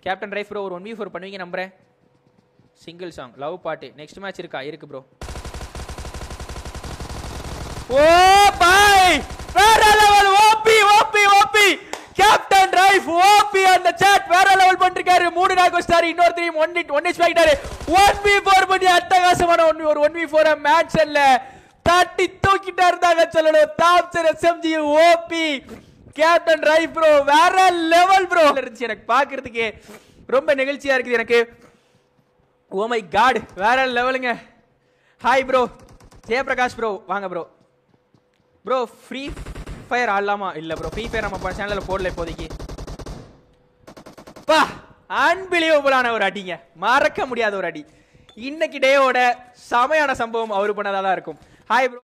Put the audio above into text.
captain Raif bro ஒரு one v four பண்ணுவீங்க நம்புறேன் சிங்கிள் சாங் லவ் பாட்டு நெக்ஸ்ட் மேட்ச் இருக்கா இருக்கு ப்ரோ ஓ பாய் வேற level OP OP OP captain Raif OP அந்த சாட் வேற லெவல் பண்ணிருக்காரு மூணு நாக் வச்சாரு இன்னொரு த்ரீ ஒன் இட் ஒன் இச் ஆகிட்டாரு ஒன் வி ஃபோர் பண்ணி அட்டகாசமான ஒன் ஒரு ஒன் வி ஃபோர் மேட்ச் அல்ல தட்டி தூக்கிட்டா இருந்தாங்க சொல்லணும் தாப்சர் SMG OP captain Raif bro வேற லெவல் ப்ரோ இருந்துச்சு எனக்கு பாக்குறதுக்கு ரொம்ப நெகிழ்ச்சியா இருக்குது எனக்கு ஓ மை காட் வேற லெவலுங்க ஹாய் ப்ரோ ஜெயபிரகாஷ் ப்ரோ வாங்க ப்ரோ ப்ரோ ஃப்ரீ ஃபயர் ஆடலாமா இல்ல ப்ரோ ஃப்ரீ ஃபயர் நம்ம சேனல்ல போடல இப்போதைக்கு பா அன்பிலியபிளான ஒரு அடிங்க மறக்க முடியாத ஒரு அடி இன்னைக்கு டேயோட செமையான சம்பவம் அவர் பண்ணதாதான் இருக்கும் ஹாய் ப்ரோ